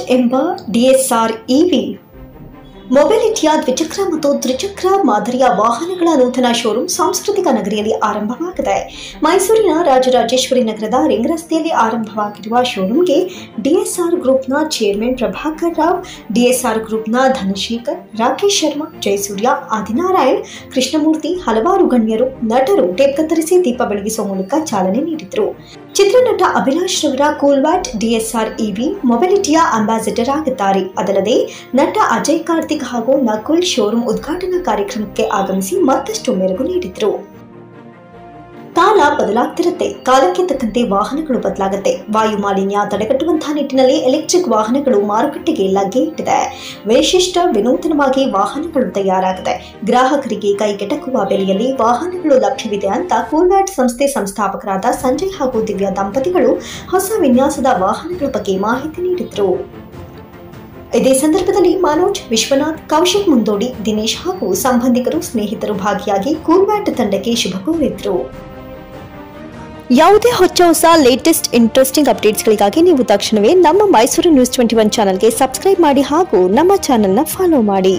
ಎಂಬ DSR EV ಮೊಬಿಲಿಟಿಯ ದ್ವಿಚಕ್ರ ಮತ್ತು ತ್ರಿಚಕ್ರ ಮಾದರಿಯ ವಾಹನಗಳ ನೂತನ ಶೋರೂಮ್ ಸಾಂಸ್ಕೃತಿಕ ನಗರಿಯಲ್ಲಿ ಆರಂಭವಾಗಿದೆ ಮೈಸೂರಿನ ರಾಜರಾಜೇಶ್ವರಿ ನಗರದ ರಿಂಗ್ ರಸ್ತೆಯಲ್ಲಿ ಆರಂಭವಾಗಿರುವ ಶೋರೂಮ್ಗೆ ಡಿಎಸ್ಆರ್ ಗ್ರೂಪ್ನ ಚೇರ್ಮನ್ ಪ್ರಭಾಕರ್ ರಾವ್ ಡಿಎಸ್ಆರ್ ಗ್ರೂಪ್ನ ಧನಶೇಖರ್ ರಾಕೇಶ್ ಶರ್ಮಾ ಜಯಸೂರ್ಯ ಆದಿನಾರಾಯಣ್ ಕೃಷ್ಣಮೂರ್ತಿ ಹಲವಾರು ಗಣ್ಯರು ನಟರು ಟೇಪ್ ಕತ್ತರಿಸಿ ದೀಪ ಬೆಳಗಿಸುವ ಮೂಲಕ ಚಾಲನೆ ನೀಡಿದರು ಚಿತ್ರನಟ ಅಭಿಲಾಷ್ ರವರ ಕೂಲ್ವಾಟ್ ಡಿಎಸ್ಆರ್ ಇವಿ ಮೊಬಿಲಿಟಿಯ ಅಂಬಾಸಿಡರ್ ಆಗಿದ್ದಾರೆ ಅದಲ್ಲದೆ ನಟ ಅಜಯ್ ಕಾರ್ತಿಕ್ ಹಾಗೂ ನಕುಲ್ ಶೋರೂಮ್ ಉದ್ಘಾಟನಾ ಕಾರ್ಯಕ್ರಮಕ್ಕೆ ಆಗಮಿಸಿ ಮತ್ತಷ್ಟು ಮೆರುಗು ನೀಡಿದ್ರು ಕಾಲ ಬದಲಾಗ್ತಿರುತ್ತೆ ಕಾಲಕ್ಕೆ ತಕ್ಕಂತೆ ವಾಹನಗಳು ಬದಲಾಗುತ್ತೆ ವಾಯು ಮಾಲಿನ್ಯ ತಡೆಗಟ್ಟುವಂತಹ ನಿಟ್ಟಿನಲ್ಲಿ ಎಲೆಕ್ಟ್ರಿಕ್ ವಾಹನಗಳು ಮಾರುಕಟ್ಟೆಗೆ ಲಗ್ಗೆ ಇಟ್ಟಿದೆ ವಿಶಿಷ್ಟ ವಿನೂತನವಾಗಿ ವಾಹನಗಳು ತಯಾರಾಗಿದೆ ಗ್ರಾಹಕರಿಗೆ ಕೈಗೆಟಕುವ ಬೆಲೆಯಲ್ಲಿ ವಾಹನಗಳು ಲಭ್ಯವಿದೆ ಅಂತ ಕೂಲ್ವ್ಯಾಟ್ ಸಂಸ್ಥೆ ಸಂಸ್ಥಾಪಕರಾದ ಸಂಜಯ್ ಹಾಗೂ ದಿವ್ಯಾ ದಂಪತಿಗಳು ಹೊಸ ವಿನ್ಯಾಸದ ವಾಹನಗಳ ಬಗ್ಗೆ ಮಾಹಿತಿ ನೀಡಿದ್ರು ಇದೇ ಸಂದರ್ಭದಲ್ಲಿ ಮನೋಜ್ ವಿಶ್ವನಾಥ್ ಕೌಶಿಕ್ ಮುಂದೋಡಿ ದಿನೇಶ್ ಹಾಗೂ ಸಂಬಂಧಿಕರು ಸ್ನೇಹಿತರು ಭಾಗಿಯಾಗಿ ಕೂಲ್ವ್ಯಾಟ್ ತಂಡಕ್ಕೆ ಶುಭ ಕೋರಿದ್ರು ಯಾವುದೇ ಹೊಚ್ಚ ಹೊಸ ಲೇಟೆಸ್ಟ್ ಇಂಟ್ರೆಸ್ಟಿಂಗ್ ಅಪ್ಡೇಟ್ಸ್ಗಳಿಗಾಗಿ ನೀವು ತಕ್ಷಣವೇ ನಮ್ಮ ಮೈಸೂರು ನ್ಯೂಸ್ ಟ್ವೆಂಟಿ ಒನ್ ಚಾನಲ್ಗೆ ಸಬ್ಸ್ಕ್ರೈಬ್ ಮಾಡಿ ಹಾಗೂ ನಮ್ಮ ಚಾನಲ್ನ ಫಾಲೋ ಮಾಡಿ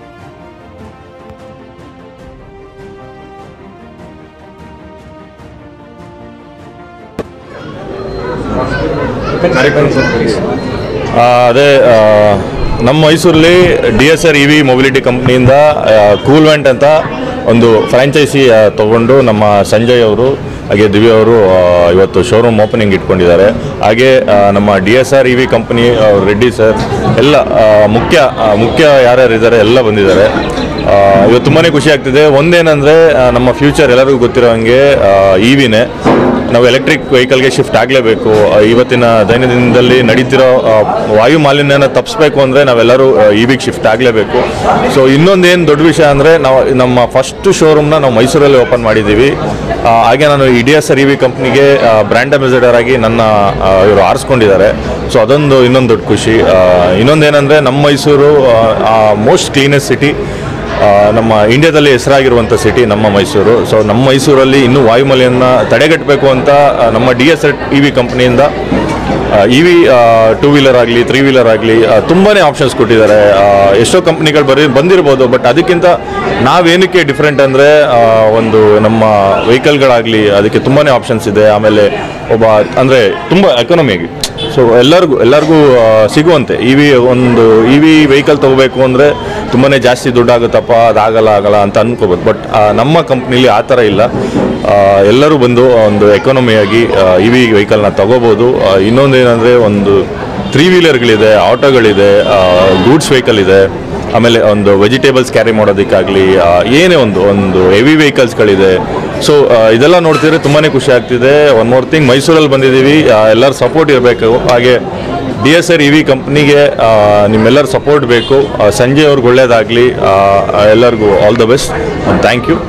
ಆ, ಅದೇ ಆ, ನಮ್ಮ ಮೈಸೂರಲ್ಲಿ D S R E V mobility ಕಂಪ್ನಿಯಿಂದ ಕೂಲ್ ವ್ಯಾಂಟ್ ಅಂತ ಒಂದು ಫ್ರಾಂಚೈಸಿ ಆ, ತಗೊಂಡು ನಮ್ಮ ಸಂಜಯ್ ಅವರು ಹಾಗೆ ದಿವ್ಯ ಅವರು ಆ, ಇವತ್ತು ಶೋರೂಮ್ ಓಪನಿಂಗ್ ಇಟ್ಕೊಂಡಿದ್ದಾರೆ ಹಾಗೆ ಆ, ನಮ್ಮ D S R E V company Reddy sir ಎಲ್ಲ ಆ, ಮುಖ್ಯ ಆ, ಮುಖ್ಯ ಯಾರ್ಯಾರು ಇದ್ದಾರೆ ಎಲ್ಲ ಬಂದಿದ್ದಾರೆ ಆ, ಇವತ್ತು ತುಂಬಾ ಖುಷಿ ಆಗ್ತಿದೆ ಒಂದೇನಂದರೆ ನಮ್ಮ ಫ್ಯೂಚರ್ ಎಲ್ಲರಿಗೂ ಗೊತ್ತಿರೋ ಹಾಗೆ ಇ ವಿನೇ ನಾವು ಎಲೆಕ್ಟ್ರಿಕ್ ವೆಹಿಕಲ್ಗೆ ಶಿಫ್ಟ್ ಆಗಲೇಬೇಕು ಇವತ್ತಿನ ದೈನಂದಿನದಲ್ಲಿ ನಡೀತಿರೋ ಆ, ವಾಯು ಮಾಲಿನ್ಯನ ತಪ್ಪಿಸ್ಬೇಕು ಅಂದರೆ ನಾವೆಲ್ಲರೂ ಇ ವಿಗೆ ಶಿಫ್ಟ್ ಆಗಲೇಬೇಕು ಸೊ ಇನ್ನೊಂದೇನು ದೊಡ್ಡ ವಿಷಯ ಅಂದರೆ ನಾವು ನಮ್ಮ ಫಸ್ಟ್ ಶೋರೂಮ್ನ ನಾವು ಮೈಸೂರಲ್ಲಿ ಓಪನ್ ಮಾಡಿದ್ದೀವಿ ಆ, ಹಾಗೆ ನಾನು E D S R E V ಕಂಪ್ನಿಗೆ ಬ್ರ್ಯಾಂಡ್ ಅಂಬಾಸಿಡರ್ ಆಗಿ ನನ್ನ ಇವರು ಆರಿಸ್ಕೊಂಡಿದ್ದಾರೆ ಸೊ ಅದೊಂದು ಇನ್ನೊಂದು ದೊಡ್ಡ ಖುಷಿ ಆ, ಇನ್ನೊಂದೇನೆಂದರೆ ನಮ್ಮ ಮೈಸೂರು ಮೋಸ್ಟ್ ಕ್ಲೀನೆಸ್ಟ್ ಸಿಟಿ ಆ, ನಮ್ಮ ಇಂಡಿಯಾದಲ್ಲಿ ಹೆಸರಾಗಿರುವಂಥ ಸಿಟಿ ನಮ್ಮ ಮೈಸೂರು ಸೊ ನಮ್ಮ ಮೈಸೂರಲ್ಲಿ ಇನ್ನೂ ವಾಯುಮಾಲಿನ್ಯನ ತಡೆಗಟ್ಟಬೇಕು ಅಂತ ಆ, ನಮ್ಮ ಡಿ ಎಸ್ ಇ ವಿ ಕಂಪ್ನಿಯಿಂದ ಇ ವಿ ಟೂ ವೀಲರ್ ಆಗಲಿ ತ್ರೀ ವೀಲರ್ ಆಗಲಿ ತುಂಬಾ ಆಪ್ಷನ್ಸ್ ಕೊಟ್ಟಿದ್ದಾರೆ ಆ, ಎಷ್ಟೋ ಕಂಪ್ನಿಗಳು ಬರೀ ಬಂದಿರ್ಬೋದು ಬಟ್ ಅದಕ್ಕಿಂತ ನಾವೇನಕ್ಕೆ ಡಿಫ್ರೆಂಟ್ ಅಂದರೆ ಒಂದು ನಮ್ಮ ವೆಹಿಕಲ್ಗಳಾಗಲಿ ಅದಕ್ಕೆ ತುಂಬಾ ಆಪ್ಷನ್ಸ್ ಇದೆ ಆಮೇಲೆ ಒಬ್ಬ ಅಂದರೆ ತುಂಬ ಎಕನಾಮಿಯಾಗಿ ಸೊ ಎಲ್ಲರಿಗೂ ಎಲ್ಲರಿಗೂ ಆ, ಸಿಗುವಂತೆ ಇ ವಿ ಒಂದು ಇ ವಿ ವೆಹಿಕಲ್ ತೊಗೋಬೇಕು ಅಂದರೆ ತುಂಬಾ ಜಾಸ್ತಿ ದುಡ್ಡಾಗುತ್ತಪ್ಪ ಅದಾಗಲ್ಲ ಆಗಲ್ಲ ಅಂತ ಅನ್ಕೋಬೋದು ಬಟ್ ನಮ್ಮ ಕಂಪ್ನಿಲಿ ಆ ಥರ ಇಲ್ಲ ಆ, ಎಲ್ಲರೂ ಬಂದು ಒಂದು ಎಕಾನಮಿಯಾಗಿ ಇ ವಿ ವೆಹಿಕಲ್ನ ತೊಗೋಬೋದು ಇನ್ನೊಂದು ಏನಂದರೆ ಒಂದು ತ್ರೀ ವೀಲರ್ಗಳಿದೆ ಆಟೋಗಳಿದೆ ಗೂಡ್ಸ್ ವೆಹಿಕಲ್ ಇದೆ ಆಮೇಲೆ ಒಂದು ವೆಜಿಟೇಬಲ್ಸ್ ಕ್ಯಾರಿ ಮಾಡೋದಕ್ಕಾಗಲಿ ಏನೇ ಒಂದು ಒಂದು ಹೆವಿ ವೆಹಿಕಲ್ಸ್ಗಳಿದೆ ಸೊ ಇದೆಲ್ಲ ನೋಡ್ತಿದ್ರೆ ತುಂಬಾ ಖುಷಿ ಆಗ್ತಿದೆ ಒನ್ ಮೋರ್ ಥಿಂಗ್ ಮೈಸೂರಲ್ಲಿ ಬಂದಿದ್ದೀವಿ ಎಲ್ಲರೂ ಸಪೋರ್ಟ್ ಇರಬೇಕು ಹಾಗೆ D S R E V company ನಿಮ್ಮೆಲ್ಲರ ಸಪೋರ್ಟ್ ಬೇಕು ಆ, ಸಂಜೆ ಅವ್ರಿಗೆ ಒಳ್ಳೇದಾಗಲಿ ಎಲ್ಲರಿಗೂ all the best thank you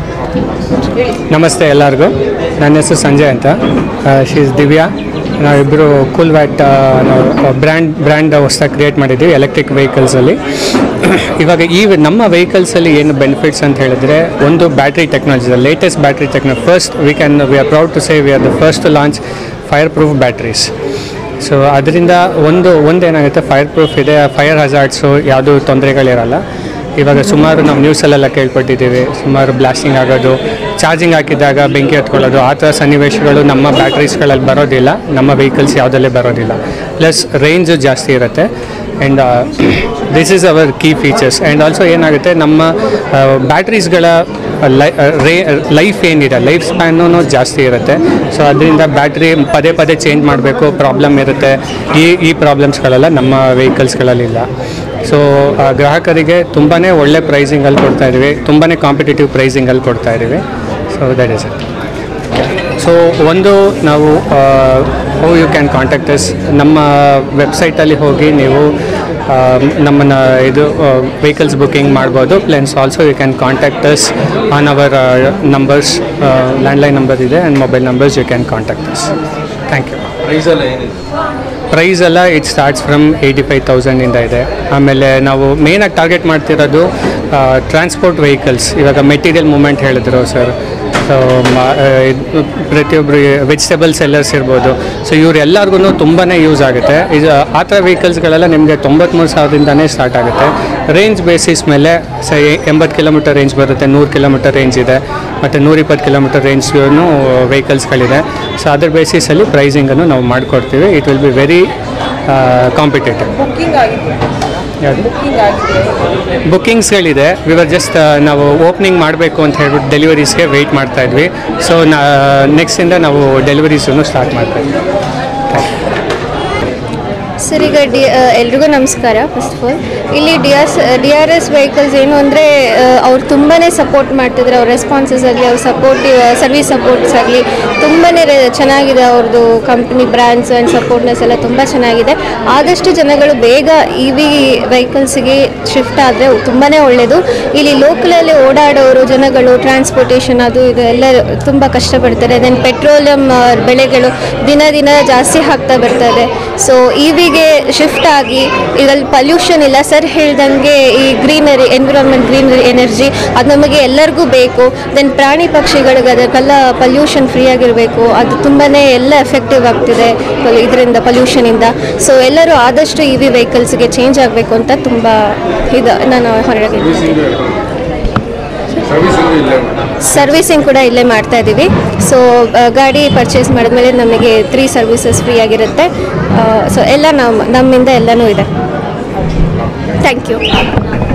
ನಮಸ್ತೆ ಎಲ್ಲರಿಗೂ ನನ್ನ ಹೆಸರು ಸಂಜಯ್ ಅಂತ ಶೀಸ್ ದಿವ್ಯಾ ನಾವಿಬ್ಬರು ಕೂಲ್ ವ್ಯಾಟ್ ನಾವು ಬ್ರ್ಯಾಂಡ್ ಬ್ರ್ಯಾಂಡ್ ಹೊಸದಾಗಿ ಕ್ರಿಯೇಟ್ ಮಾಡಿದ್ದೀವಿ ಎಲೆಕ್ಟ್ರಿಕ್ ವೆಹಿಕಲ್ಸಲ್ಲಿ ಇವಾಗ ಈ ನಮ್ಮ ವೆಹಿಕಲ್ಸಲ್ಲಿ ಏನು ಬೆನಿಫಿಟ್ಸ್ ಅಂತ ಹೇಳಿದ್ರೆ ಒಂದು battery technology latest battery technology first we can we are proud to say we are the first to launch fire proof batteries so ಅದರಿಂದ ಒಂದು ಒಂದೇನಾಗುತ್ತೆ ಫೈರ್ ಪ್ರೂಫ್ ಇದೆ ಫೈರ್ ಹಜಾರ್ಡ್ಸು ಯಾವುದೂ ತೊಂದರೆಗಳಿರಲ್ಲ ಇವಾಗ ಸುಮಾರು ನಾವು ನ್ಯೂಸಲ್ಲೆಲ್ಲ ಕೇಳ್ಪಟ್ಟಿದ್ದೀವಿ ಸುಮಾರು ಬ್ಲಾಸ್ಟಿಂಗ್ ಆಗೋದು ಚಾರ್ಜಿಂಗ್ ಹಾಕಿದಾಗ ಬೆಂಕಿ ಹತ್ಕೊಳ್ಳೋದು ಆ ಥರ ಸನ್ನಿವೇಶಗಳು ನಮ್ಮ ಬ್ಯಾಟ್ರೀಸ್ಗಳಲ್ಲಿ ಬರೋದಿಲ್ಲ ನಮ್ಮ ವೆಹಿಕಲ್ಸ್ ಯಾವುದಲ್ಲೇ ಬರೋದಿಲ್ಲ ಪ್ಲಸ್ ರೇಂಜು ಜಾಸ್ತಿ ಇರುತ್ತೆ and this is our key features and also ಏನಾಗುತ್ತೆ ನಮ್ಮ ಬ್ಯಾಟ್ರೀಸ್ಗಳ ಲೈ ರೇ ಲೈಫ್ ಏನಿದೆ ಲೈಫ್ ಸ್ಪ್ಯಾನು ಜಾಸ್ತಿ ಇರುತ್ತೆ ಸೊ ಅದರಿಂದ ಬ್ಯಾಟ್ರಿ ಪದೇ ಪದೇ ಚೇಂಜ್ ಮಾಡಬೇಕು ಪ್ರಾಬ್ಲಮ್ ಇರುತ್ತೆ ಈ ಈ ಪ್ರಾಬ್ಲಮ್ಸ್ಗಳೆಲ್ಲ ನಮ್ಮ ವೆಹಿಕಲ್ಸ್ಗಳಲ್ಲಿಲ್ಲ ಸೊ ಗ್ರಾಹಕರಿಗೆ ತುಂಬಾ ಒಳ್ಳೆ ಪ್ರೈಸಿಂಗಲ್ಲಿ ಕೊಡ್ತಾ ಇದ್ದೀವಿ ತುಂಬಾ ಕಾಂಪಿಟೇಟಿವ್ ಪ್ರೈಸಿಂಗಲ್ಲಿ ಕೊಡ್ತಾ ಇದ್ದೀವಿ so that is it so ಒಂದು ನಾವು how you can contact us ನಮ್ಮ ವೆಬ್ಸೈಟಲ್ಲಿ ಹೋಗಿ ನೀವು ಆ, ನಮ್ಮನ್ನು ಇದು ವೆಹಿಕಲ್ಸ್ ಬುಕ್ಕಿಂಗ್ ಮಾಡ್ಬೋದು plus also you can contact us on our numbers landline number ಇದೆ and mobile numbers you can contact us thank you price ಎಲ್ಲ it starts from eighty five ತೌಸಂಡಿಂದ ಇದೆ ಆಮೇಲೆ ನಾವು ಮೇಯ್ನಾಗಿ ಟಾರ್ಗೆಟ್ ಮಾಡ್ತಿರೋದು ಟ್ರಾನ್ಸ್ಪೋರ್ಟ್ ವೆಹಿಕಲ್ಸ್ ಇವಾಗ ಮೆಟೀರಿಯಲ್ ಮೂಮೆಂಟ್ ಹೇಳಿದ್ರು ಸರ್ ಸೊ ಪ್ರತಿಯೊಬ್ಬರು ವೆಜಿಟೇಬಲ್ ಸೆಲ್ಲರ್ಸ್ ಇರ್ಬೋದು ಸೊ ಇವರೆಲ್ಲರಿಗೂ ತುಂಬಾ ಯೂಸ್ ಆಗುತ್ತೆ ಇದು ಆ ಥರ ವೆಹಿಕಲ್ಸ್ಗಳೆಲ್ಲ ನಿಮಗೆ ತೊಂಬತ್ಮೂರು ಸಾವಿರದಿಂದನೇ ಸ್ಟಾರ್ಟ್ ಆಗುತ್ತೆ ರೇಂಜ್ ಬೇಸಿಸ್ ಮೇಲೆ ಸ ಎಂಬತ್ತು ಕಿಲೋಮೀಟರ್ ರೇಂಜ್ ಬರುತ್ತೆ ನೂರು ಕಿಲೋಮೀಟರ್ ರೇಂಜ್ ಇದೆ ಮತ್ತು ನೂರಿಪ್ಪತ್ತು ಕಿಲೋಮೀಟರ್ ರೇಂಜ್ಗೂ ವೆಹಿಕಲ್ಸ್ಗಳಿದೆ ಸೊ ಅದ್ರ ಬೇಸಿಸಲ್ಲಿ ಪ್ರೈಸಿಂಗನ್ನು ನಾವು ಮಾಡಿಕೊಡ್ತೀವಿ it will be very competitive booking ಆಗಿದೆ ಯಾವುದು ಬುಕ್ಕಿಂಗ್ ಆಗಿದೆ ಬುಕ್ಕಿಂಗ್ಸ್ಗಳಿದೆ ವಿವರ್ ಜಸ್ಟ್ ನಾವು ಓಪನಿಂಗ್ ಮಾಡಬೇಕು ಅಂತ ಹೇಳ್ಬಿಟ್ಟು ಡೆಲಿವರೀಸ್ಗೆ ವೆಯ್ಟ್ ಮಾಡ್ತಾ ಇದ್ವಿ ಸೊ ನಾ ನೆಕ್ಸ್ಟಿಂದ ನಾವು ಡೆಲಿವರೀಸನ್ನು ಸ್ಟಾರ್ಟ್ ಮಾಡ್ತಾ ಇದ್ವಿ ಸರ್ ಈಗ ಡಿ ಎಲ್ರಿಗೂ ನಮಸ್ಕಾರ ಫಸ್ಟ್ ಆಫ್ ಆಲ್ ಇಲ್ಲಿ D R D R S vehicles ಏನು ಅಂದರೆ ಅವ್ರು ತುಂಬಾ ಸಪೋರ್ಟ್ ಮಾಡ್ತಿದ್ದಾರೆ ಅವ್ರ ರೆಸ್ಪಾನ್ಸಸ್ ಆಗಲಿ ಅವ್ರ ಸಪೋರ್ಟಿವ್ ಸರ್ವಿಸ್ ಸಪೋರ್ಟ್ಸ್ ಆಗಲಿ ತುಂಬಾ ಚೆನ್ನಾಗಿದೆ ಅವ್ರದ್ದು ಕಂಪ್ನಿ ಬ್ರ್ಯಾಂಡ್ಸ್ ಆ್ಯಂಡ್ ಸಪೋರ್ಟ್ನೆಸ್ ಎಲ್ಲ ತುಂಬ ಚೆನ್ನಾಗಿದೆ ಆದಷ್ಟು ಜನಗಳು ಬೇಗ ಇ ವಿ ವೆಹಿಕಲ್ಸ್ಗೆ ಶಿಫ್ಟ್ ಆದರೆ ತುಂಬಾ ಒಳ್ಳೆಯದು ಇಲ್ಲಿ ಲೋಕಲಲ್ಲಿ ಓಡಾಡೋರು ಜನಗಳು ಟ್ರಾನ್ಸ್ಪೋರ್ಟೇಷನ್ ಅದು ಇದು ಎಲ್ಲ ತುಂಬ ಕಷ್ಟಪಡ್ತಾರೆ ದೆನ್ ಪೆಟ್ರೋಲಿಯಂ ಬೆಲೆಗಳು ದಿನ ದಿನ ಜಾಸ್ತಿ ಆಗ್ತಾ ಬರ್ತದೆ ಸೊ ಇ ವಿಗೆ ಶಿಫ್ಟ್ ಆಗಿ ಇದರಲ್ಲಿ ಪಲ್ಯೂಷನ್ ಇಲ್ಲ ಸರ್ ಹೇಳ್ದಂಗೆ ಈ ಗ್ರೀನರಿ ಎನ್ವಿರಾನ್ಮೆಂಟ್ ಗ್ರೀನರಿ ಎನರ್ಜಿ ಅದು ನಮಗೆ ಎಲ್ಲರಿಗೂ ಬೇಕು ದೆನ್ ಪ್ರಾಣಿ ಪಕ್ಷಿಗಳಿಗೆ ಅದಕ್ಕೆಲ್ಲ ಪಲ್ಯೂಷನ್ ಫ್ರೀ ಆಗಿರಬೇಕು ಅದು ತುಂಬಾ ಎಲ್ಲ ಎಫೆಕ್ಟಿವ್ ಆಗ್ತಿದೆ ಇದರಿಂದ ಪಲ್ಯೂಷನಿಂದ ಸೊ ಎಲ್ಲರೂ ಆದಷ್ಟು ಇ ವಿ ವೆಹಿಕಲ್ಸ್ಗೆ ಚೇಂಜ್ ಆಗಬೇಕು ಅಂತ ತುಂಬ ಇದು ನಾನು ಹೊರಗೆ ಸರ್ವಿಸಿಂಗ್ ಕೂಡ ಇಲ್ಲೇ ಮಾಡ್ತಾ ಇದ್ದೀವಿ ಸೊ ಗಾಡಿ ಪರ್ಚೇಸ್ ಮಾಡಿದ್ಮೇಲೆ ನಮಗೆ ತ್ರೀ ಸರ್ವಿಸಸ್ ಫ್ರೀ ಆಗಿರುತ್ತೆ ಸೊ ಎಲ್ಲ ನಾವು ನಮ್ಮಿಂದ ಎಲ್ಲನೂ ಇದೆ ಥ್ಯಾಂಕ್ ಯು